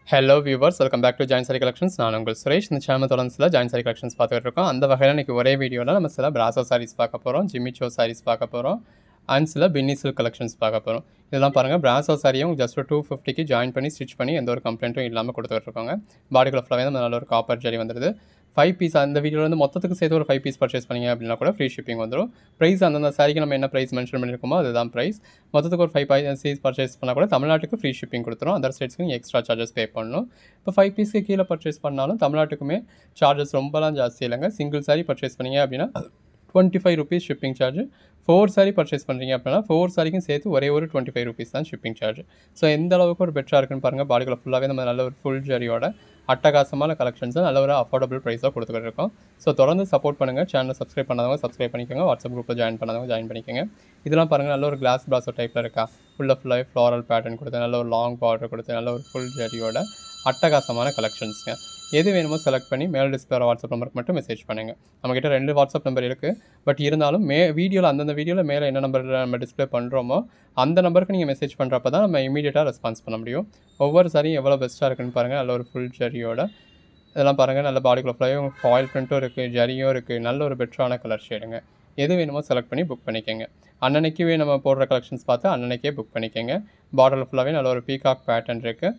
hello viewers welcome back to Jain sari collections நான் உங்கள் சுரேஷ் இந்த சேனல் தொடர்ந்து சில ஜாயின் சாரி கலெக்ஷன்ஸ் பார்த்துட்டு இருக்கோம் அந்த வகையில் இன்றைக்கி ஒரே வீடியோவில் நம்ம சில பிராசோ சாரீஸ் பார்க்க போகிறோம் ஜிமிச்சோ சாரீஸ் பார்க்க போகிறோம் அண்ட் சில பின்னி சில்க் கலெக்ஷன்ஸ் பார்க்க போகிறோம் இதெல்லாம் பாருங்கள் பிராசோ சாரியும் ஜஸ்ட் டூ ஃபிஃப்டிக்கு ஜாயின் பண்ணி ஸ்டிச் பண்ணி எந்த ஒரு கம்ப்ளைண்ட்டும் இல்லாமல் கொடுத்துட்டு இருக்காங்க பாடிக்குள்ள ஃபுல்லாகவே நம்ம நல்ல ஒரு காப்பர் ஜரி வந்துடுது ஃபைவ் பீஸ் அந்த வீடியோவில் வந்து மொத்தத்துக்கு சேர்த்து ஒரு ஃபைவ் பீஸ் பர்ச்சேஸ் பண்ணீங்க அப்படின்னா கூட ஃப்ரீ ஷிப்பிங் வந்துடும் ப்ரைஸ் அந்தந்த சாரிக்கு நம்ம என்ன ப்ரைஸ் மென்ஷன் பண்ணியிருக்கோமோ அதுதான் ப்ரைஸ் மொத்தத்துக்கு ஒரு ஃபைவ் பீஸ் பர்ச்சேஸ் பண்ணால் கூட தமிழ்நாட்டுக்கு ஃப்ரீ ஷிப்பிங் கொடுத்துரும் அதர் ஸ்டேட்ஸ்க்கு நீங்கள் எக்ஸ்ட்ரா சார்ஜஸ் பே பண்ணணும் இப்போ ஃபைவ் பீஸ்க்கு கீழே பர்ச்சேஸ் பண்ணாலும் தமிழ்நாட்டுக்குமே சார்ஜஸ் ரொம்பலாம் ஜாஸ்தி இல்லைங்க சிங்கிள் சாரி பர்ச்சேஸ் பண்ணீங்க அப்படின்னா twenty five rupees shipping charge four sari purchase பண்ணுறீங்க அப்படின்னா ஃபோர் சாரிக்கும் சேர்த்து ஒரே ஒரு டுவெண்ட்டி ஃபைவ் ருபீஸ் தான் ஷிப்பிங் சார்ஜ் ஸோ எந்த அளவுக்கு ஒரு பெட்டராக இருக்குன்னு பாருங்கள் பாடிக்குள்ள ஃபுல்லாகவே நம்ம நல்ல ஒரு ஃபுல் ஜரியோட அட்டகாசமான கலெக்ஷன்ஸை நல்ல ஒரு அஃபோர்டபுள் ப்ரைஸாக கொடுத்துக்கிட்டு இருக்கோம் ஸோ தொடர்ந்து சப்போர்ட் பண்ணுங்கள் சேனலை சப்ஸ்கிரைப் பண்ணாதவங்க சப்ஸ்கிரைப் பண்ணிக்கோங்க வாட்ஸ்அப் குரூப்பில் ஜாயின் பண்ணாதவங்க ஜாயின் பண்ணிக்கோங்க இதெல்லாம் பாருங்கள் நல்ல ஒரு கிளாஸ் பிராஸோ டைப்பில் இருக்கா ஃபுல்லாக ஃபுல்லாகவே ஃப்ளாரல் பேட்டர்ன் கொடுத்து நல்ல ஒரு லாங் பார்டர் கொடுத்து நல்ல ஒரு ஃபுல் ஜரியோட அட்டகாசமான கலெக்ஷன்ஸுங்க எது வேணுமோ செலக்ட் பண்ணி மேல் டிஸ்பிளே வாட்ஸ்அப் நம்பருக்கு மட்டும் மெசேஜ் பண்ணுங்கள் நம்மக்கிட்ட ரெண்டு வாட்ஸ்அப் நம்பர் இருக்குது பட் இருந்தாலும் மே வீடியோவில் அந்தந்த வீடியோவில் மேலே என்ன நம்பரில் நம்ம டிஸ்பிளே பண்ணுறோமோ அந்த நம்பருக்கு நீங்கள் மெசேஜ் பண்ணுறப்ப தான் நம்ம இமீடியட்டாக ரெஸ்பான்ஸ் பண்ண முடியும் ஒவ்வொரு சாரியும் எவ்வளோ பெஸ்ட்டாக இருக்குன்னு பாருங்கள் நல்ல ஒரு ஃபுல் ஜரியோட இதெல்லாம் பாருங்கள் நல்ல பாடிக்குள்ள ஃபுல்லாக ஃபாயில் பிரிண்ட்டும் இருக்குது ஜரியும் இருக்குது நல்ல ஒரு பெட்டரான கலர் ஷேடுங்க எது வேணுமோ செலக்ட் பண்ணி புக் பண்ணிக்கோங்க அன்னன்னைக்கு நம்ம போடுற கலெக்ஷன்ஸ் பார்த்து அன்னன்னைக்கே புக் பண்ணிக்கோங்க பார்டரில் ஃபுல்லாகவே நல்ல ஒரு பீகாக் பேட்டர்ன் இருக்குது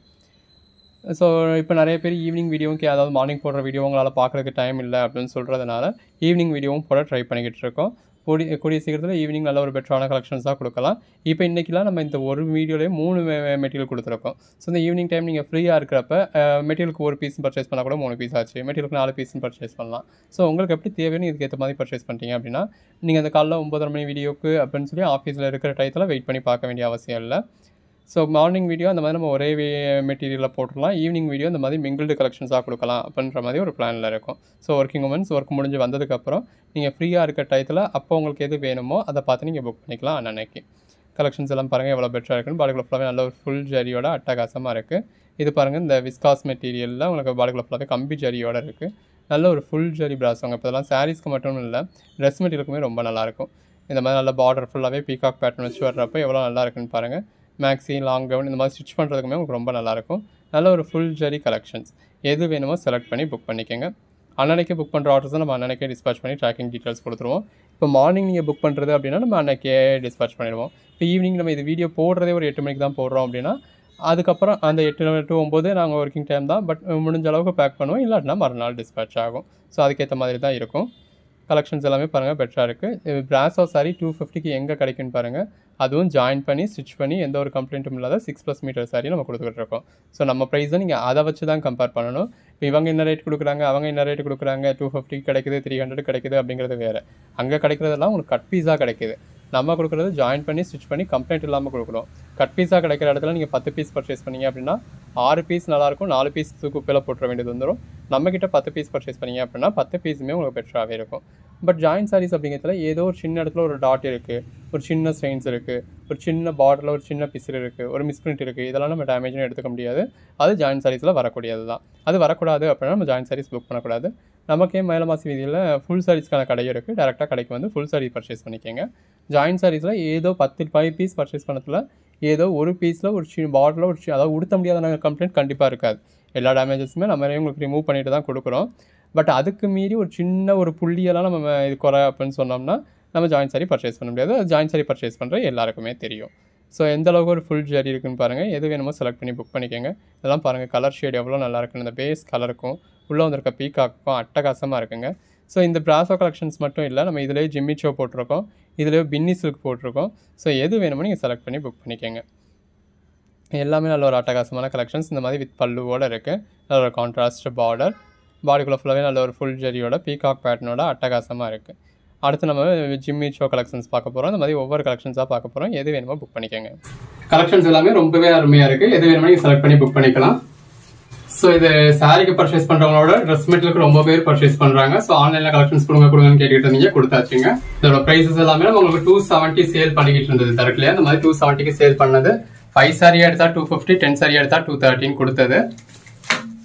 ஸோ இப்போ நிறைய பேர் ஈவினிங் வீடியோவுக்கு அதாவது மார்னிங் போடுற வீடியோ உங்களால் பார்க்குறதுக்கு டைம் இல்லை அப்படின்னு சொல்கிறதுனால ஈவினிங் வீடியோவும் போட ட்ரை பண்ணிக்கிட்டு இருக்கோம் கூடிய கூடிய சீக்கிரத்தில் ஈவினிங் நல்ல ஒரு பெட்டரான கலெக்ஷன்ஸாக கொடுக்கலாம் இப்போ இன்றைக்கெலாம் நம்ம இந்த ஒரு வீடியோலேயே மூணு மெட்டீரியல் கொடுத்துருக்கோம் ஸோ இந்த ஈவினிங் டைம் நீங்கள் ஃப்ரீயாக இருக்கிறப்ப மெட்டீரியலுக்கு ஒரு பீஸ் பர்ச்சேஸ் பண்ணால் கூட மூணு பீஸ் ஆச்சு மெட்டீரியலுக்கு நாலு பீஸ் பர்ச்சேஸ் பண்ணலாம் ஸோ உங்களுக்கு எப்படி தேவைன்னு இதுக்கு ஏற்ற மாதிரி பர்ச்சேஸ் பண்ணிட்டீங்க அப்படின்னா நீங்கள் அந்த காலைல ஒம்பதரை மணி வீடியோக்கு அப்படின்னு சொல்லி ஆஃபீஸில் இருக்கிற டயத்தில் வெயிட் பண்ணி பார்க்க வேண்டிய அவசியம் இல்லை ஸோ மார்னிங் வீடியோ அந்த மாதிரி நம்ம ஒரே மெட்டீரியலில் போட்டுடலாம் ஈவினிங் வீடியோ இந்த மாதிரி மிங்கிள்டு கலெக்ஷன்ஸாக கொடுக்கலாம் அப்படின்ற மாதிரி ஒரு பிளானில் இருக்கும் ஸோ ஒர்க்கிங் உமன்ஸ் ஒர்க் முடிஞ்சு வந்ததுக்கப்புறம் நீங்கள் ஃப்ரீயாக இருக்க டயத்தில் அப்போ உங்களுக்கு எது வேணுமோ அதை பார்த்து நீங்கள் புக் பண்ணிக்கலாம் அன்னன்னைக்கு கலெக்ஷன்ஸ் எல்லாம் பாருங்கள் எவ்வளோ பெட்டராக இருக்குன்னு பாடிக்குள்ள ஃபுல்லாகவே நல்ல ஒரு ஃபுல் ஜரியோட அட்டகாசமாக இருக்குது இது பாருங்கள் இந்த விஸ்காஸ் மெட்டீரியலில் உங்களுக்கு பாடிக்குள்ள ஃபுல்லாகவே கம்பி ஜரியோட இருக்குது நல்ல ஒரு ஃபுல் ஜரி பிராஸுங்க இப்போ இதெல்லாம் சாரீஸ்க்கு மட்டும் இல்லை ட்ரெஸ் மெட்டீரியலுக்குமே ரொம்ப நல்லாயிருக்கும் இந்த மாதிரி நல்ல பார்டர் ஃபுல்லாகவே பீகாக் பேட்டர்ன் வச்சு வர்றப்போ எவ்வளோ நல்லா இருக்குன்னு பாருங்கள் மேக்ஸி லாங் கவுன் இந்த மாதிரி ஸ்டிச் பண்ணுறதுக்குமே உங்களுக்கு ரொம்ப நல்லாயிருக்கும் நல்ல ஒரு ஃபுல் ஜரி கலெக்ஷன்ஸ் எது வேணுமோ செலக்ட் பண்ணி புக் பண்ணிக்கோங்க அன்னன்னைக்கே புக் பண்ணுற ஆர்டர்ஸ் நம்ம அன்னன்னைக்கே டிஸ்பேச் பண்ணி ட்ராக்கிங் டீட்டெயில்ஸ் கொடுத்துருவோம் இப்போ மார்னிங் நீங்கள் புக் பண்ணுறது அப்படின்னா நம்ம அன்னைக்கே டிஸ்பேச் பண்ணிடுவோம் இப்போ ஈவினிங் நம்ம இது வீடியோ போடுறதே ஒரு எட்டு மணிக்கு தான் போடுறோம் அப்படின்னா அதுக்கப்புறம் அந்த எட்டு டு ஒம்பது நாங்கள் ஒர்க்கிங் டைம் தான் பட் முடிஞ்ச அளவுக்கு பேக் பண்ணுவோம் இல்லாட்டினா மறுநாள் டிஸ்பேச் ஆகும் ஸோ அதுக்கேற்ற மாதிரி தான் இருக்கும் கலெக்ஷன்ஸ் எல்லாமே பாருங்கள் பெட்டராக இருக்குது பிராஸோ சாரி டூ ஃபிஃப்டிக்கு எங்கே கிடைக்குன்னு பாருங்கள் அதுவும் ஜாயின் பண்ணி ஸ்டிச் பண்ணி எந்த ஒரு கம்ப்ளைண்ட்டும் இல்லாத சிக்ஸ் ப்ளஸ் மீட்டர் சாரி நம்ம கொடுத்துட்டு இருக்கோம் ஸோ நம்ம ப்ரைஸ் தான் நீங்கள் அதை வச்சு தான் கம்பேர் பண்ணணும் இப்போ இவங்க என்ன ரேட் கொடுக்குறாங்க அவங்க என்ன ரேட் கொடுக்குறாங்க டூ ஃபிஃப்டி கிடைக்குது த்ரீ ஹண்ட்ரட் கிடைக்குது அப்படிங்கிறது வேறு அங்கே கிடைக்கிறதெல்லாம் உங்களுக்கு கட் பீஸாக கிடைக்குது நம்ம கொடுக்குறது ஜாயின் பண்ணி ஸ்டிச் பண்ணி கம்ப்ளைண்ட் இல்லாமல் கொடுக்குறோம் கட் பீஸாக கிடைக்கிற இடத்துல நீங்கள் பத்து பீஸ் பர்ச்சேஸ் பண்ணீங்க அப்படின்னா ஆறு பீஸ் நல்லாயிருக்கும் நாலு பீஸ் குப்பையில் போட்டுற வேண்டியது வந்துடும் நம்மக்கிட்ட பத்து பீஸ் பர்ச்சேஸ் பண்ணீங்க அப்படின்னா பத்து பீஸுமே உங்களுக்கு பெட்டராகவே இருக்கும் பட் ஜாயின் சாரீஸ் அப்படிங்கிறதுல ஏதோ ஒரு சின்ன இடத்துல ஒரு டாட் இருக்குது ஒரு சின்ன ஸ்ட்ரெயின்ஸ் இருக்குது ஒரு சின்ன பார்டரில் ஒரு சின்ன பிசில் இருக்குது ஒரு மிஸ்பிரிண்ட் இருக்குது இதெல்லாம் நம்ம டேமேஜ்னு எடுத்துக்க முடியாது அது ஜாயின் சாரீஸில் வரக்கூடியது தான் அது வரக்கூடாது அப்படின்னா நம்ம ஜாயின் சாரீஸ் புக் பண்ணக்கூடாது நமக்கே மேலமாசி வீதியில் ஃபுல் சாரீஸ்க்கான கடையும் இருக்குது டேரெக்டாக கடைக்கு வந்து ஃபுல் சாரீ பர்ச்சேஸ் பண்ணிக்கோங்க ஜாயின் சாரீஸில் ஏதோ பத்து ஃபைவ் பீஸ் பர்ச்சேஸ் பண்ணதில் ஏதோ ஒரு பீஸில் ஒரு சின்ன பார்டரில் ஒரு சி அதாவது உடுத்த முடியாத கம்ப்ளைண்ட் கண்டிப்பாக இருக்காது எல்லா டேமேஜஸுமே நம்ம உங்களுக்கு ரிமூவ் பண்ணிட்டு தான் கொடுக்குறோம் பட் அதுக்கு மீறி ஒரு சின்ன ஒரு புள்ளியெல்லாம் நம்ம இது குறை அப்படின்னு சொன்னோம்னா நம்ம ஜாயின் சாரி பர்ச்சேஸ் பண்ண முடியாது ஜாயின் சாரி பர்ச்சேஸ் பண்ணுற எல்லாருக்குமே தெரியும் ஸோ எந்த அளவுக்கு ஒரு ஃபுல் ஜரி இருக்குன்னு பாருங்கள் எது வேணுமோ செலக்ட் பண்ணி புக் பண்ணிக்கோங்க இதெல்லாம் பாருங்கள் கலர் ஷேட் எவ்வளோ நல்லா இருக்குன்னு இந்த பேஸ் கலருக்கும் உள்ளே வந்திருக்க பீக்காக்கும் அட்டகாசமாக இருக்குங்க ஸோ இந்த பிராசோ கலெக்ஷன்ஸ் மட்டும் இல்லை நம்ம இதிலேயே ஜிம்மி ஷோ போட்டிருக்கோம் இதுலேயே பின்னி சில்க் போட்டிருக்கோம் ஸோ எது வேணுமோ நீங்கள் செலக்ட் பண்ணி புக் பண்ணிக்கோங்க எல்லாமே நல்ல ஒரு அட்டகாசமான கலெக்ஷன்ஸ் இந்த மாதிரி வித் பல்லுவோடு இருக்குது நல்ல ஒரு கான்ட்ராஸ்ட் பார்டர் பாடிக்குள்ளே ஃபுல்லாகவே நல்ல ஒரு ஃபுல் ஜெரியோட பீகாக் பேட்டர்னோட அட்டகாசமாக இருக்குது அடுத்து நம்ம ஜிம்மி ஷோ கலெக்ஷன்ஸ் பார்க்க போகிறோம் இந்த மாதிரி ஒவ்வொரு கலெக்ஷன்ஸாக பார்க்க போகிறோம் எது வேணுமோ புக் பண்ணிக்கோங்க கலெக்ஷன்ஸ் எல்லாமே ரொம்பவே அருமையாக இருக்குது எது வேணுமோ நீங்கள் செலக்ட் பண்ணி புக் பண்ணிக்கலாம் ஸோ இது சாரிக்கு பர்ச்சேஸ் பண்ணுறவங்களோட ட்ரெஸ் மெட்டீரியலுக்கு ரொம்ப பேர் பர்ச்சேஸ் பண்ணுறாங்க ஸோ ஆன்லைனில் கலெக்ஷன்ஸ் கொடுங்க கொடுங்கன்னு கேட்டுட்டு இருந்தீங்க கொடுத்தாச்சுங்க இதோட ப்ரைஸஸ் எல்லாமே நம்ம உங்களுக்கு டூ செவன்ட்டி சேல் பண்ணிக்கிட்டு இருந்தது தரக்குலையே அந்த மாதிரி டூ செவன்ட்டிக்கு சேல் பண்ணது ஃபைவ் சாரி எடுத்தா டூ ஃபிஃப்டி டென் சாரி எடுத்தா டூ தேர்ட்டின் கொடுத்தது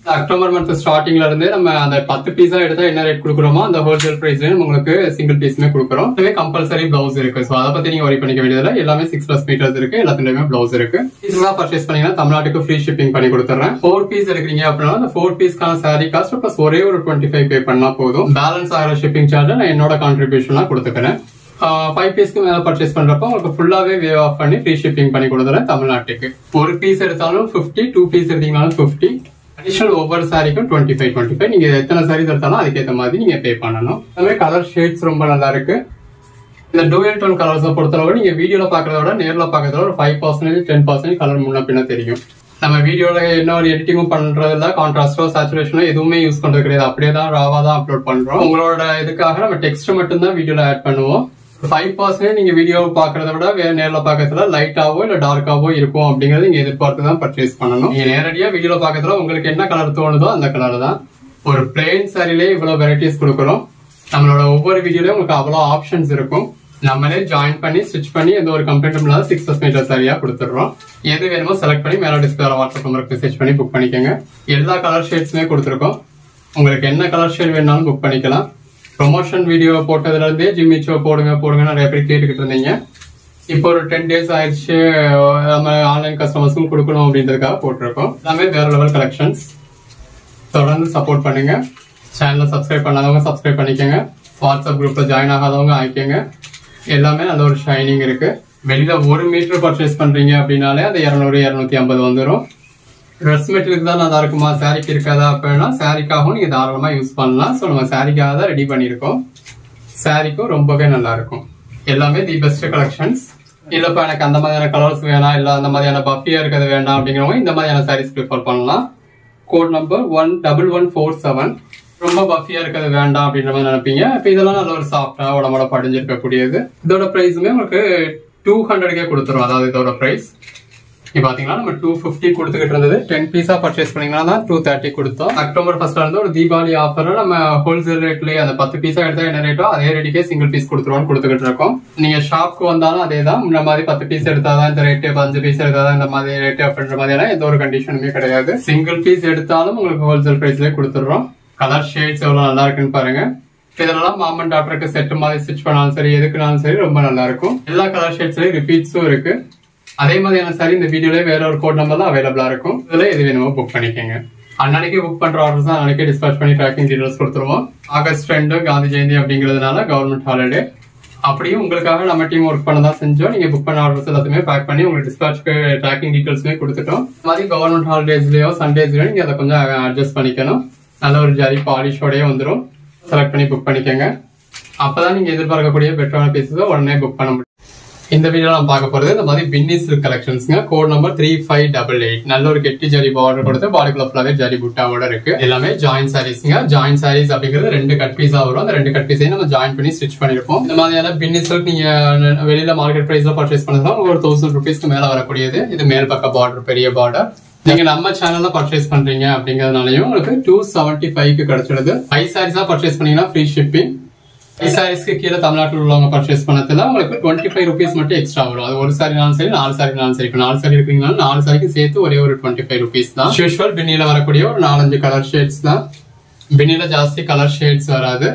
அக்டோபர் மந்த் ஸ்டார்டிங்ல இருந்து நம்ம அந்த பத்து பீஸா எடுத்தா என்ன ரேட் கொடுக்குறோமோ அந்த ஹோல்சேல் பிரைஸ்ல உங்களுக்கு சிங்கிள் பீஸுமே கொடுக்குறோம் இதுவே கம்பல்சரி பிளவுஸ் இருக்கு ஸோ அதை பத்தி நீங்க ஒரி பண்ணிக்க வேண்டியதுல எல்லாமே சிக்ஸ் பிளஸ் மீட்டர்ஸ் இருக்கு எல்லாத்துலயுமே பிளவுஸ் இருக்கு இதெல்லாம் பர்ச்சேஸ் பண்ணீங்கன்னா தமிழ்நாட்டுக்கு ஃப்ரீ ஷிப்பிங் பண்ணி கொடுத்துறேன் ஃபோர் பீஸ் எடுக்கிறீங்க அப்படின்னா அந்த ஃபோர் பீஸ்க்கான சாரி காஸ்ட் பிளஸ் ஒரே ஒரு டுவெண்ட்டி ஃபைவ் பே பண்ணா போதும் பேலன்ஸ் ஆகிற ஷிப்பிங் சார்ஜ் நான் என்னோட கான்ட்ரிபியூஷனா கொடுத்துக்கிறேன் ஃபைவ் பீஸ்க்கு மேல பர்ச்சேஸ் பண்றப்ப உங்களுக்கு ஃபுல்லாவே வே ஆஃப் பண்ணி ஃப்ரீ ஷிப்பிங் பண்ணி கொடுத்துறேன் தமிழ்நாட்டுக்கு ஒரு பீஸ் எடுத்தாலும் ஃபிஃப்டி டூ பீஸ் எடுத்தீங்கனாலும் ஃபிஃப்டி அடிஷனல் ஒவ்வொரு சாரிக்கும் டுவெண்ட்டி ஃபைவ் டுவெண்ட்டி ஃபைவ் நீங்க எத்தனை சாரீஸ் எடுத்தாலும் அதுக்கேற்ற மாதிரி நீங்க பே பண்ணணும் அதுவே கலர் ஷேட்ஸ் ரொம்ப நல்லா இருக்கு இந்த டூயல் டோன் கலர்ஸை பொறுத்தளவு நீங்க வீடியோல பாக்குறத விட நேர்ல பாக்குறத விட ஒரு five percentage ten percentage colour முன்ன பின்ன தெரியும் நம்ம வீடியோல என்ன ஒரு எடிட்டிங்கும் பண்றது இல்ல கான்ட்ராஸ்டோ சேச்சுரேஷனோ எதுவுமே யூஸ் பண்றது கிடையாது அப்படியே தான் ராவா தான் அப்லோட் பண்றோம் உங்களோட இதுக்காக நம்ம டெக்ஸ்ட் மட்டும் தான் வீடியோல ஆட் பண்ணுவோம் ஃபைவ் பர்சன்டேஜ் நீங்க வீடியோ பாக்குறத விட வேற நேர்ல பாக்கிறதுல லைட்டாவோ இல்ல டார்க்காவோ இருக்கும் அப்படிங்கறது நீங்க எதிர்பார்த்து தான் பர்ச்சேஸ் பண்ணணும் நீங்க நேரடியா வீடியோல பாக்கிறதுல உங்களுக்கு என்ன கலர் தோணுதோ அந்த கலர் தான் ஒரு பிளெயின் சாரிலே இவ்வளவு வெரைட்டிஸ் கொடுக்குறோம் நம்மளோட ஒவ்வொரு வீடியோலயும் உங்களுக்கு அவ்வளவு ஆப்ஷன்ஸ் இருக்கும் நம்மளே ஜாயின் பண்ணி ஸ்டிச் பண்ணி எந்த ஒரு கம்ப்ளைண்ட் இல்லாத சிக்ஸ் பஸ் மீட்டர் சரியா கொடுத்துடுறோம் எது வேணுமோ செலக்ட் பண்ணி மேல டிஸ்பிளே வாட்ஸ்அப் நம்பருக்கு மெசேஜ் பண்ணி புக் பண்ணிக்கோங்க எல்லா கலர் ஷேட்ஸுமே கொடுத்துருக்கோம் உங்களுக்கு என்ன கலர் ஷேட் வேணாலும் புக் பண்ணிக்கலாம் ப்ரொமோஷன் வீடியோ போட்டதுல இருந்தே ஜிம்மி ஷோ போடுங்க போடுங்க நிறைய பேர் கேட்டுக்கிட்டு இருந்தீங்க இப்போ ஒரு டென் டேஸ் ஆயிடுச்சு நம்ம ஆன்லைன் கஸ்டமர்ஸ்க்கும் கொடுக்கணும் அப்படின்றதுக்காக போட்டிருக்கோம் எல்லாமே வேற லெவல் கலெக்ஷன்ஸ் தொடர்ந்து சப்போர்ட் பண்ணுங்க சேனலை சப்ஸ்கிரைப் பண்ணாதவங்க சப்ஸ்கிரைப் பண்ணிக்கோங்க வாட்ஸ்அப் குரூப்ல ஜாயின் ஆகாதவங்க ஆயிக்கோங்க எல்லாமே நல்ல ஒரு ஷைனிங் இருக்கு வெளியில ஒரு மீட்டர் பர்ச்சேஸ் பண்றீங்க அப்படின்னாலே அது இரநூறு இரநூத்தி ஐம்பது வந்துடும் ட்ரெஸ் மெட்டீரியலுக்கு தான் நல்லா இருக்குமா சாரிக்கு இருக்காதா அப்படின்னா சாரிக்காகவும் நீங்க தாராளமா யூஸ் பண்ணலாம் ஸோ நம்ம சாரிக்காக தான் ரெடி பண்ணியிருக்கோம் சாரிக்கும் ரொம்பவே நல்லா இருக்கும் எல்லாமே தி பெஸ்ட் கலெக்ஷன்ஸ் இல்லப்பா எனக்கு அந்த மாதிரியான கலர்ஸ் வேணாம் இல்ல அந்த மாதிரியான பஃபியா இருக்கிறது வேண்டாம் அப்படிங்கிறவங்க இந்த மாதிரியான சாரீஸ் ப்ரிஃபர் பண்ணலாம் code number one double one four seven ரொம்ப பஃபியா இருக்கிறது வேண்டாம் அப்படின்ற மாதிரி நினைப்பீங்க இப்போ இதெல்லாம் நல்ல ஒரு சாஃப்டா உடம்போட படிஞ்சிருக்கக்கூடியது இதோட பிரைஸுமே உங்களுக்கு டூ ஹண்ட்ரட்கே கொடுத்துரும் அதாவது இதோட பிரைஸ் இப்போ பாத்தீங்கன்னா நம்ம டூ ஃபிஃப்டி கொடுத்துக்கிட்டு இருந்தது டென் பீஸா பர்ச்சேஸ் பண்ணீங்கன்னா தான் டூ தேர்ட்டி கொடுத்தோம் அக்டோபர் ஃபர்ஸ்ட்ல இருந்து ஒரு தீபாவளி ஆஃபர் நம்ம ஹோல்சேல் ரேட்லயே அந்த பத்து பீஸா எடுத்தா என்ன ரேட்டோ அதே ரேட்டுக்கே சிங்கிள் பீஸ் கொடுத்துருவோம் கொடுத்துக்கிட்டு இருக்கோம் நீங்க ஷாப்க்கு வந்தாலும் அதே தான் இந்த மாதிரி பத்து பீஸ் எடுத்தாதான் இந்த ரேட்டு பதினஞ்சு பீஸ் எடுத்தாதான் இந்த மாதிரி ரேட்டு அப்படின்ற மாதிரியான எந்த ஒரு கண்டிஷனுமே கிடையாது சிங்கிள் பீஸ் எடுத்தாலும் உங்களுக்கு ஹோல்சேல் பிரைஸ்லயே கொடுத்துடுறோம் கலர் ஷேட்ஸ் எவ்வளவு நல்லா இருக்குன்னு பாருங்க இதெல்லாம் மாமன் டாக்டருக்கு செட் மாதிரி ஸ்டிச் பண்ணாலும் சரி எதுக்குனாலும் சரி ரொம்ப நல்லா இருக்கும் எல்லா கலர் ஷேட்ஸ்லயும் ரிப்பீட்ஸும் இருக்கு அதே மாதிரியான சாரி இந்த வீடியோல வேற ஒரு கோட் நம்பர் தான் அவைலபிளா இருக்கும் இதுல எது வேணுமோ புக் பண்ணிக்கோங்க அன்னைக்கு புக் பண்ற ஆர்டர்ஸ் தான் அன்னைக்கே டிஸ்பேச் பண்ணி ட்ராக்கிங் டீடைல்ஸ் கொடுத்துருவோம் ஆகஸ்ட் ரெண்டு காந்தி ஜெயந்தி அப்படிங்கிறதுனால கவர்மெண்ட் ஹாலிடே அப்படியும் உங்களுக்காக நம்ம டீம் ஒர்க் பண்ண தான் செஞ்சோம் நீங்க புக் பண்ண ஆர்டர்ஸ் எல்லாத்தையுமே பேக் பண்ணி உங்களுக்கு டிஸ்பேச்க்கு ட்ராக்கிங் டீடைல்ஸுமே கொடுத்துட்டோம் இந்த மாதிரி கவர்மெண்ட் ஹாலிடேஸ்லயோ சண்டேஸ்லயோ நீங்க அதை கொஞ்சம் அட்ஜஸ்ட் பண்ணிக்கணும் நல்ல ஒரு ஜரி பாலிஷோடய வந்துடும் செலக்ட் பண்ணி புக் பண்ணிக்கோங்க அப்பதான் நீங்க எதிர்பார்க்கக்கூடிய பெட்டரான பீசஸ் உடனே புக் பண்ண முடியும் இந்த வீடியோ நம்ம பார்க்க போறது இந்த மாதிரி பின்னி சில்க் கலெக்ஷன்ஸ்ங்க code number three five double eight நல்ல ஒரு கெட்டி ஜரி பார்டர் கொடுத்து பாடிக்குள்ள ஃபுல்லாவே ஜரி புட்டாவோட இருக்கு எல்லாமே ஜாயின் சாரீஸ்ங்க ஜாயின் சாரீஸ் அப்படிங்கிறது ரெண்டு கட் பீஸா வரும் அந்த ரெண்டு கட் பீஸையும் நம்ம ஜாயின் பண்ணி ஸ்டிச் பண்ணிருப்போம் இந்த மாதிரியான பின்னி சில்க் நீங்க வெளியில மார்க்கெட் பிரைஸ்ல பர்ச்சேஸ் பண்ணதுனா ஒரு தௌசண்ட் ருபீஸ்க்கு மேல வரக்கூடியது இது மேல் பக்க பார்டர் பெரிய பார்டர் நீங்க நம்ம சேனல்ல பர்ச்சேஸ் பண்றீங்க அப்படிங்கறதுனாலயும் உங்களுக்கு டூ செவன்டி ஃபைவ்க்கு கிடைச்சிடுது ஃபைவ் சாரீஸா பர்ச்சேஸ் பண்ணீங்கன்னா ஃப்ரீ ஷிப்பிங் ஃபைவ் சாரீஸ்க்கு கீழே தமிழ்நாட்டில் உள்ளவங்க பர்ச்சேஸ் பண்ணதுல உங்களுக்கு டுவெண்ட்டி ஃபைவ் ருபீஸ் மட்டும் எக்ஸ்ட்ரா வரும் அது ஒரு சாரினாலும் சரி நாலு சாரினாலும் சரி இப்போ நாலு சாரி இருக்கீங்கனாலும் நாலு சாரிக்கு சேர்த்து ஒரே ஒரு டுவெண்ட்டி ஃபைவ் ருபீஸ் தான் யூஸ்வல் பின்னில வரக்கூடிய ஒரு நாலஞ்சு கலர் ஷேட்ஸ் தான் பின்னில ஜாஸ்தி கலர் ஷேட்ஸ் வராது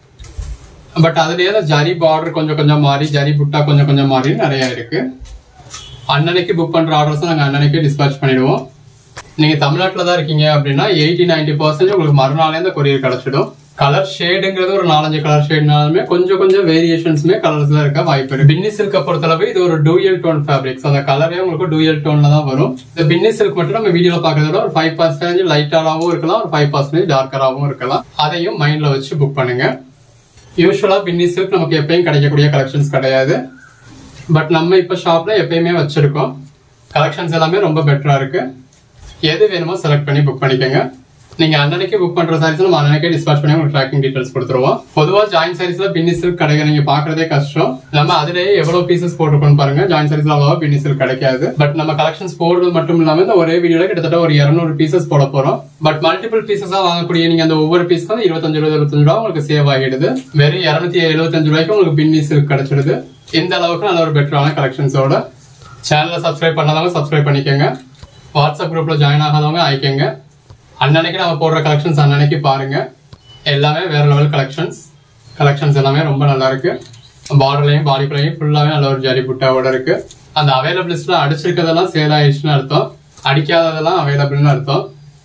பட் அதுலயே தான் ஜரி பார்டர் கொஞ்சம் கொஞ்சம் மாறி ஜரி புட்டா கொஞ்சம் கொஞ்சம் மாறி நிறைய இருக்கு அன்னன்னைக்கு புக் பண்ற ஆர்டர்ஸ் நாங்க அன்னன்னைக்கே டிஸ்பேச் பண்ணிடுவோம் நீங்க தமிழ்நாட்டுல தான் இருக்கீங்க அப்படின்னா எயிட்டி நைன்டி பர்சன்டேஜ் உங்களுக்கு மறுநாளே இந்த கொரியர் கிடைச்சிடும் கலர் ஷேடுங்கிறது ஒரு நாலஞ்சு கலர் ஷேட்னாலுமே கொஞ்சம் கொஞ்சம் வேரியேஷன்ஸ்மே கலர்ஸ்ல இருக்க வாய்ப்பு இருக்கு பின்னி சில்க பொறுத்தளவு இது ஒரு டூயல் டோன் ஃபேப்ரிக்ஸ் அந்த கலரே உங்களுக்கு டூயல் டோன்ல தான் வரும் இந்த பின்னி சில்க் மட்டும் நம்ம வீடியோல பாக்குறத விட ஒரு ஃபைவ் பர்சன்டேஜ் லைட்டாகவும் இருக்கலாம் ஒரு ஃபைவ் பர்சன்டேஜ் டார்க்கராகவும் இருக்கலாம் அதையும் மைண்ட்ல வச்சு புக் பண்ணுங்க யூஸ்வலா பின்னி சில்க் நமக்கு எப்பயும் கிடைக்கக்கூடிய கலெக்ஷன்ஸ் கிடையாது பட் நம்ம இப்ப ஷாப்ல எப்பயுமே வச்சிருக்கோம் கலெக்ஷன்ஸ் எல்லாமே ரொம்ப பெட்டரா இருக்கு எது வேணுமோ செலக்ட் பண்ணி புக் பண்ணிக்கோங்க நீங்க அன்னன்னைக்கு புக் பண்ற சாரீஸ் நம்ம அன்னன்னைக்கே டிஸ்பாச் பண்ணி உங்களுக்கு ட்ராக்கிங் டீடைல்ஸ் கொடுத்துருவோம் பொதுவா ஜாயின் சாரீஸ்ல பின்னி சில்க் கிடைக்க நீங்க பாக்குறதே கஷ்டம் நம்ம அதுலயே எவ்வளவு பீசஸ் போட்டுருக்கோம் பாருங்க ஜாயின் சாரீஸ்ல அவ்வளவா பின்னி சில்க் கிடைக்காது பட் நம்ம கலெக்ஷன்ஸ் போடுறது மட்டும் இல்லாம இந்த ஒரே வீடியோல கிட்டத்தட்ட ஒரு இருநூறு பீசஸ் போட போறோம் பட் மல்டிபிள் பீசஸா வாங்கக்கூடிய நீங்க அந்த ஒவ்வொரு பீஸ் வந்து இருபத்தஞ்சு ரூபா இருபத்தஞ்சு ரூபா உங்களுக்கு சேவ் ஆகிடுது வெறும் இருநூத்தி எழுபத்தஞ்சு ரூபாய்க்கு உங்களுக்கு பின்னி சில்க் கிடைச்சிடுது இந்த அளவுக்கு நல்ல ஒரு பெட்டரான கலெக்ஷன்ஸோட சேனலை சப்ஸ்கிரைப் பண்ணாதவங்க சப்ஸ்கிரைப் பண்ணிக்கோங்க வாட்ஸ்அப் குரூப்ல ஜாயின் ஆகாதவங்க ஆயிக்கோங்க அன்னன்னைக்கு நம்ம போடுற கலெக்ஷன்ஸ் அன்னன்னைக்கு பாருங்க எல்லாமே வேற லெவல் கலெக்ஷன்ஸ் கலெக்ஷன்ஸ் எல்லாமே ரொம்ப நல்லா இருக்கு பார்டர்லையும் பாடிக்குள்ளையும் ஃபுல்லாவே நல்ல ஒரு ஜரி புட்டாவோட இருக்கு அந்த அவைலபிள் லிஸ்ட்ல அடிச்சிருக்கிறதெல்லாம் சேல் ஆயிடுச்சுன்னு அர்த்தம் அடிக்காததெல்லாம் அவைலபிள்னு அர்த்தம்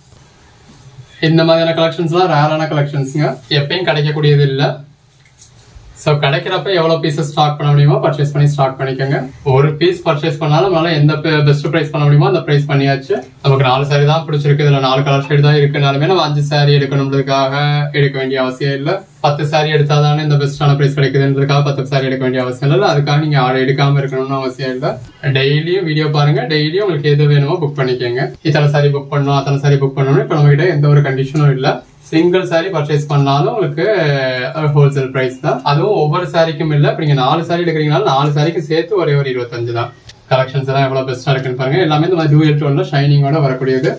இந்த மாதிரியான கலெக்ஷன்ஸ்லாம் ரேரான கலெக்ஷன்ஸுங்க எப்பயும் கிடைக்கக்கூடியது இல்லை ஸோ கிடைக்கிறப்ப எவ்வளோ பீசஸ் ஸ்டாக் பண்ண முடியுமோ பர்ச்சேஸ் பண்ணி ஸ்டாக் பண்ணிக்கோங்க ஒரு பீஸ் பர்ச்சேஸ் பண்ணாலும் நம்மளால எந்த பெஸ்ட் ப்ரைஸ் பண்ண முடியுமோ அந்த ப்ரைஸ் பண்ணியாச்சு நமக்கு நாலு சாரி தான் பிடிச்சிருக்கு இதுல நாலு கலர் ஷேட் தான் இருக்குனாலுமே நம்ம அஞ்சு சாரி எடுக்கணுன்றதுக்காக எடுக்க வேண்டிய அவசியம் இல்லை பத்து சாரி எடுத்தாதானே இந்த பெஸ்டான ப்ரைஸ் கிடைக்குதுன்றதுக்காக பத்து சாரி எடுக்க வேண்டிய அவசியம் இல்லை அதுக்காக நீங்க ஆர்டர் எடுக்காம இருக்கணும்னு அவசியம் இல்லை டெய்லியும் வீடியோ பாருங்க டெய்லியும் உங்களுக்கு எது வேணுமோ புக் பண்ணிக்கோங்க இத்தனை சாரி புக் பண்ணணும் அத்தனை சாரி புக் பண்ணணும் இப்போ நம்ம கிட்ட எந்த ஒரு கண்டிஷனும் இல்லை சிங்கிள் சாரி பர்ச்சேஸ் பண்ணாலும் உங்களுக்கு ஹோல்சேல் பிரைஸ் தான் அதுவும் ஒவ்வொரு சாரிக்கும் இல்லை இப்போ நீங்க நாலு சாரி எடுக்கிறீங்கனாலும் நாலு சாரிக்கு சேர்த்து ஒரே ஒரு இருபத்தஞ்சு தான் கலெக்ஷன்ஸ் எல்லாம் எவ்வளவு பெஸ்டா இருக்குன்னு பாருங்க எல்லாமே இந்த மாதிரி டூயல் டோன்ல ஷைனிங்கோட வரக்கூடியது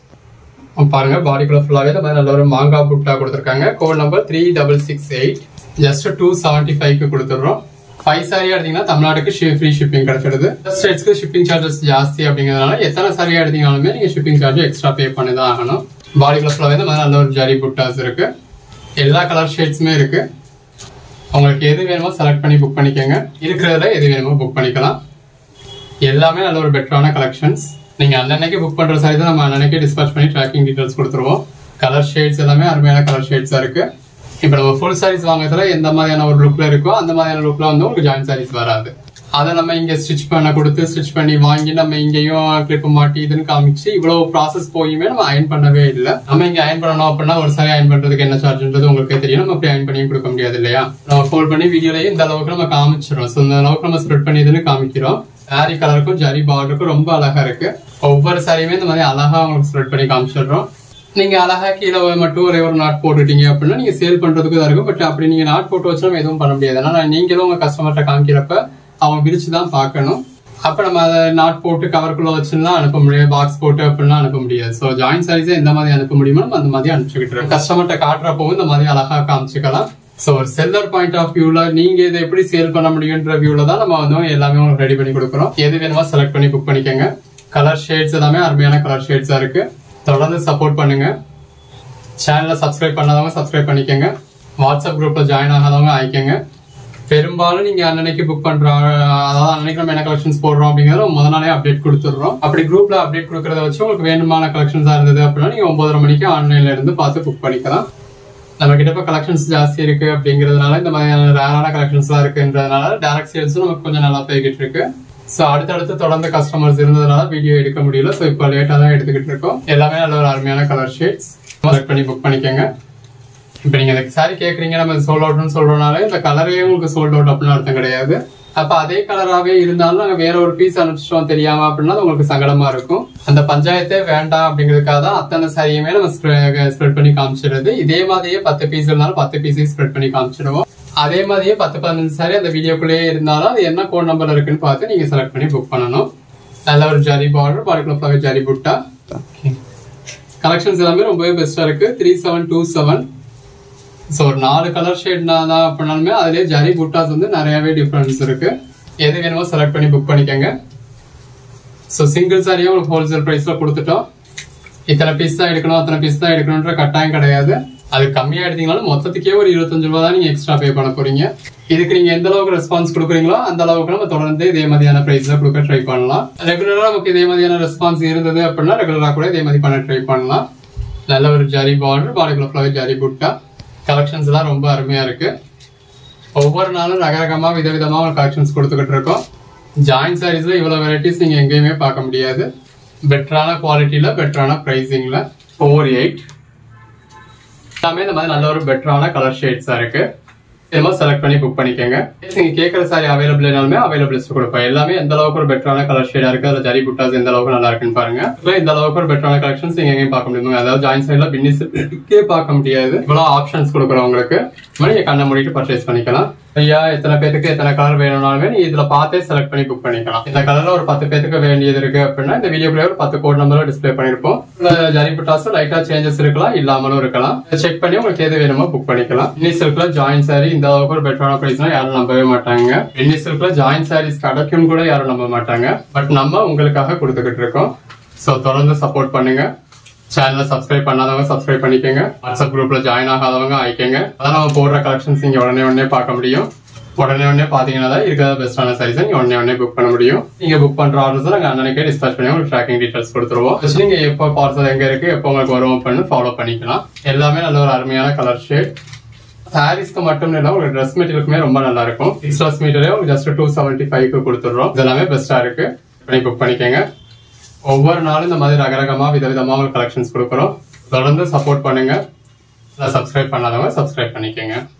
பாருங்க பாடிக்குள்ள ஃபுல்லாவே இந்த மாதிரி நல்ல ஒரு மாங்கா புட்டா கொடுத்துருக்காங்க code number three double six eight just two seventy ஃபைவ்க்கு கொடுத்துட்றோம் ஃபைவ் சாரி எடுத்தீங்கன்னா தமிழ்நாட்டுக்கு ஃப்ரீ ஷிப்பிங் கிடைச்சிடுது ஸ்டேட்ஸ்க்கு ஷிப்பிங் சார்ஜஸ் ஜாஸ்தி அப்படிங்கிறதுனால எத்தனை சாரி எடுத்தீங்கனாலுமே நீங்க ஷிப்பிங் சார்ஜ் எக்ஸ்ட்ரா பே பண்ணி தான் ஆகணும் பாடிக்குள்ள ஃபுல்லாவே இந்த மாதிரி நல்ல ஒரு ஜரி புட்டாஸ் இருக்கு எல்லா கலர் ஷேட்ஸுமே இருக்கு உங்களுக்கு எது வேணுமோ செலக்ட் பண்ணி புக் பண்ணிக்கோங்க இருக்கிறதுல எது வேணுமோ புக் பண்ணிக்கலாம் எல்லாமே நல்ல ஒரு பெட்டரான கலெக்ஷன்ஸ் நீங்க அன்னன்னைக்கு புக் பண்ற சாரி தான் நம்ம அன்னன்னைக்கு டிஸ்பேச் பண்ணி ட்ராக்கிங் டீடைல்ஸ் கொடுத்துருவோம் கலர் ஷேட்ஸ் எல்லாமே அருமையான கலர் ஷேட்ஸா இருக்கு இப்போ நம்ம ஃபுல் சாரீஸ் வாங்குறதுல எந்த மாதிரியான ஒரு லுக்ல இருக்கோ அந்த மாதிரியான லுக்ல வந்து உங்களுக்கு ஜாயின் சாரீஸ் வராது அதை நம்ம இங்க ஸ்டிச் பண்ண கொடுத்து ஸ்டிச் பண்ணி வாங்கி நம்ம இங்கேயும் கிளிப் மாட்டி இதுன்னு காமிச்சு இவ்வளவு ப்ராசஸ் போயுமே நம்ம அயன் பண்ணவே இல்லை நம்ம இங்க அயன் பண்ணணும் அப்படின்னா ஒரு சாரி அயன் பண்றதுக்கு என்ன சார்ஜ்ன்றது உங்களுக்கு தெரியும் நம்ம அப்படி அயன் பண்ணி கொடுக்க முடியாது இல்லையா நம்ம ஃபோல்ட் பண்ணி வீடியோலயே இந்த அளவுக்கு நம்ம காமிச்சிடும் ஸோ இந்த அளவுக்கு நம்ம ஸ்ப்ரெட் பண்ணி இதுன்னு காமிக்கிறோம் சாரி கலருக்கும் ஜரி பார்டருக்கும் ரொம்ப அழகா இருக்கு ஒவ்வொரு சாரியுமே இந்த மாதிரி அழகா உங்களுக்கு ஸ்ப்ரெட் பண்ணி காமிச்சிடுறோம் நீங்க அழகா கீழே மட்டும் ஒரே ஒரு நாட் போட்டுட்டீங்க அப்படின்னா நீங்க சேல் பண்றதுக்கு தான் இருக்கும் பட் அப்படி நீங்க நாட் போட்டு வச்சா நம்ம எதுவும் பண்ண முடியாது ஏன்னா நீங்களும் உங்க கஸ்டமர்கிட்ட காமிக்கிறப்ப அவங்க விரிச்சு தான் பார்க்கணும் அப்ப நம்ம அதை நாட் போட்டு கவருக்குள்ள வச்சுலாம் அனுப்ப முடியாது பாக்ஸ் போட்டு அப்படிலாம் அனுப்ப முடியாது ஸோ ஜாயின் சாரீஸை எந்த மாதிரி அனுப்ப முடியுமோ நம்ம அந்த மாதிரி அனுப்பிச்சுக்கிட்டு இருக்கோம் கஸ்டமர்கிட்ட காட்டுறப்பவும் இந்த மாதிரி அழகா காமிச்சுக்கலாம் ஸோ ஒரு செல்லர் பாயிண்ட் ஆஃப் வியூல நீங்க இதை எப்படி சேல் பண்ண முடியுன்ற வியூல தான் நம்ம வந்து எல்லாமே உங்களுக்கு ரெடி பண்ணி கொடுக்குறோம் எது வேணுமோ செலக்ட் பண்ணி புக் பண்ணிக்கோங்க கலர் ஷேட்ஸ் எல்லாமே அருமையான கலர் ஷேட்ஸா இருக்கு தொடர்ந்து சப்போர்ட் பண்ணுங்க சேனலை சப்ஸ்கிரைப் பண்ணாதவங்க சப்ஸ்கிரைப் பண்ணிக்கோங்க வாட்ஸ்அப் குரூப்ல ஜாயின் ஆகாதவங்க ஆயிக்கோங்க பெரும்பாலும் நீங்க அன்னன்னைக்கு புக் பண்ற அதாவது அன்னைக்கு நம்ம என்ன கலெக்ஷன்ஸ் போடுறோம் அப்படிங்கறத முத நாளே அப்டேட் கொடுத்துடுறோம் அப்படி குரூப்ல அப்டேட் கொடுக்கறத வச்சு உங்களுக்கு வேணுமான கலெக்ஷன்ஸா இருந்தது அப்படின்னா நீங்க ஒன்பதரை மணிக்கு ஆன்லைன்ல இருந்து பார்த்து புக் பண்ணிக்கலாம் நம்ம கிட்ட இப்ப கலெக்ஷன்ஸ் ஜாஸ்தி இருக்கு அப்படிங்கறதுனால இந்த மாதிரியான ரேரான கலெக்ஷன்ஸ் எல்லாம் இருக்குன்றதுனால டேரக்ட் சேல்ஸும் நமக்கு கொஞ்சம் நல்லா போய்கிட்டு இருக்கு ஸோ அடுத்தடுத்து தொடர்ந்து கஸ்டமர்ஸ் இருந்ததுனால வீடியோ எடுக்க முடியல ஸோ இப்போ லேட்டாக தான் எடுத்துக்கிட்டு இருக்கோம் எல்லாமே நல்ல ஒரு அருமையான கலர் ஷேட்ஸ் செலக்ட் பண்ணி புக் பண்ணிக்கோங்க இப்போ நீங்க இந்த சாரி கேக்குறீங்க நம்ம சோல்ட் அவுட்னு சொல்றோம்னாலே இந்த கலரே உங்களுக்கு சோல்ட் அவுட் அப்படின்னு அர்த்தம் கிடையாது அப்ப அதே கலராவே இருந்தாலும் நாங்க வேற ஒரு பீஸ் அனுப்பிச்சிட்டோம் தெரியாம அப்படின்னா அது உங்களுக்கு சங்கடமா இருக்கும் அந்த பஞ்சாயத்தே வேண்டாம் அப்படிங்கிறதுக்காக தான் அத்தனை சாரியுமே நம்ம ஸ்ப்ரெட் பண்ணி காமிச்சிடுறது இதே மாதிரியே பத்து பீஸ் இருந்தாலும் பத்து பீஸையும் ஸ்ப்ரெட் பண்ணி காமிச்சிடுவோம் அதே மாதிரியே பத்து பதினஞ்சு சாரி அந்த வீடியோக்குள்ளேயே இருந்தாலும் அது என்ன கோட் நம்பர் இருக்குன்னு பார்த்து நீங்க செலக்ட் பண்ணி புக் பண்ணணும் நல்ல ஒரு ஜரி பார்டர் பாடிக்குள்ள ஃபுல்லாவே ஜரி புட்டா கலெக்ஷன்ஸ் எல்லாமே ரொம்பவே பெஸ்டா இருக்கு three seven two seven so ஒரு நாலு கலர் ஷேட்னா தான் பண்ணாலுமே அதுலயே ஜரி புட்டாஸ் வந்து நிறையவே டிஃப்ரென்ஸ் இருக்கு எது வேணுமோ செலக்ட் பண்ணி புக் பண்ணிக்கோங்க ஸோ சிங்கிள் சாரியும் உங்களுக்கு ஹோல்சேல் ப்ரைஸ்ல கொடுத்துட்டோம் இத்தனை பீஸ் தான் எடுக்கணும் அத்தனை பீஸ் தான் எடுக்கணுன்ற கட்டாயம் கிடையாது அது கம்மியா எடுத்தீங்கனாலும் மொத்தத்துக்கே ஒரு இருபத்தஞ்சு ரூபா தான் நீங்க எக்ஸ்ட்ரா பே பண்ண போறீங்க இதுக்கு நீங்க எந்த அளவுக்கு ரெஸ்பான்ஸ் கொடுக்குறீங்களோ அந்த அளவுக்கு நம்ம தொடர்ந்து இதே மாதிரியான பிரைஸ்ல கொடுக்க ட்ரை பண்ணலாம் ரெகுலரா நமக்கு இதே மாதிரியான ரெஸ்பான்ஸ் இருந்தது அப்படின்னா ரெகுலரா கூட இதே மாதிரி பண்ண ட்ரை பண்ணலாம் நல்ல ஒரு ஜரி பார்டர் பாடிக்குள்ள ஃபுல்லாவே ஜரி புட்டா கலெக்ஷன்ஸ் எல்லாம் ரொம்ப அருமையா இருக்கு ஒவ்வொரு நாளும் ரகரகமா விதவிதமா ஒரு கலெக்ஷன்ஸ் கொடுத்துக்கிட்டு இருக்கோம் ஜாயின் சாரீஸ்ல இவ்வளவு வெரைட்டிஸ் நீங்க எங்கேயுமே பார்க்க முடியாது பெட்டரான குவாலிட்டியில பெட்டரான பிரைசிங்ல ஃபோர் எயிட் எல்லாமே இந்த மாதிரி நல்ல ஒரு பெட்டரான கலர் ஷேட்ஸா இருக்கு இதெல்லாம் செலக்ட் பண்ணி புக் பண்ணிக்கோங்க நீங்க கேட்கற சாரி அவைலபிள் இருந்தாலுமே அவைலபிள் கொடுப்போம் எல்லாமே எந்த அளவுக்கு ஒரு பெட்டரான கலர் ஷேடா இருக்கு அதுல ஜரி புட்டாஸ் எந்த அளவுக்கு நல்லா இருக்குன்னு பாருங்க இதுல இந்த அளவுக்கு ஒரு பெட்டரான கலெக்ஷன்ஸ் நீங்க எங்கேயும் பார்க்க முடியும் அதாவது ஜாயின் சைட்ல பின்னிஸ்க்கே பார்க்க முடியாது இவ்வளவு ஆப்ஷன்ஸ் கொடுக்குறோம் உங்களுக்கு நீங்க கண்ணை மூடிட்டு பர்ச்சேஸ் பண்ணிக்கலாம் ஐயா எத்தனை பேத்துக்கு எத்தனை கலர் வேணும்னாலுமே நீ இதுல பார்த்தே செலக்ட் பண்ணி புக் பண்ணிக்கலாம் இந்த கலர்ல ஒரு பத்து பேத்துக்கு வேண்டியது இருக்கு அப்படின்னா இந்த வீடியோக்குள்ளே ஒரு பத்து கோட் நம்பர் டிஸ்ப்ளே பண்ணிருப்போம் இதுல ஜரி புட்டாஸும் லைட்டா சேஞ்சஸ் இருக்கலாம் இல்லாமலும் இருக்கலாம் செக் பண்ணி உங்களுக்கு எது வேணுமோ புக் பண்ணிக்கலாம் இன்னி சில்க்ல ஜாயின் சாரி இந்த அளவுக்கு ஒரு பெட்டரான பிரைஸ்னா யாரும் நம்பவே மாட்டாங்க இன்னி சில்க்ல ஜாயின் சாரீஸ் கிடைக்கும் கூட யாரும் நம்ப மாட்டாங்க பட் நம்ம உங்களுக்காக கொடுத்துக்கிட்டு இருக்கோம் ஸோ தொடர்ந்து சப்போர்ட் பண்ணுங்க சேனலை சப்ஸ்கிரைப் பண்ணாதவங்க சப்ஸ்கிரைப் பண்ணிக்கோங்க வாட்ஸ்அப் குரூப்ல ஜாயின் ஆகாதவங்க ஆயிக்கோங்க அதான் நம்ம போடுற கலெக்ஷன்ஸ் நீங்க உடனே உடனே பார்க்க முடியும் உடனே உடனே பாத்தீங்கன்னா தான் இருக்கிற பெஸ்டான சாரீஸ் நீங்க உடனே உடனே புக் பண்ண முடியும் நீங்க புக் பண்ற ஆர்டர்ஸ் நாங்க அன்னைக்கே டிஸ்பேச் பண்ணி உங்களுக்கு ட்ராக்கிங் டீடைல்ஸ் கொடுத்துருவோம் Just நீங்க எப்போ பார்சல் எங்க இருக்கு எப்போ உங்களுக்கு வரும் பண்ணு ஃபாலோ பண்ணிக்கலாம் எல்லாமே நல்ல ஒரு அருமையான கலர் ஷேட் சாரீஸ்க்கு மட்டும் இல்ல உங்களுக்கு ட்ரெஸ் மெட்டீரியலுக்குமே ரொம்ப நல்லா இருக்கும் சிக்ஸ் ட்ரெஸ் மீட்டரே உங்களுக்கு ஜஸ்ட் டூ செவன்டி ஃபைவ்க்கு கொடுத்துடுறோம் இதெல்லாமே பெஸ்டா இருக்கு பண்ணி புக் பண்ணிக்கோங்க ஒவ்வொரு நாளும் இந்த மாதிரி ரகரகமா விதவிதமா உங்களுக்கு கலெக்ஷன்ஸ் கொடுக்குறோம் தொடர்ந்து சப்போர்ட் பண்ணுங்க சப்ஸ்கிரைப் பண்ணாதவங்க சப்ஸ்கிரைப் பண்ணிக்கோங்க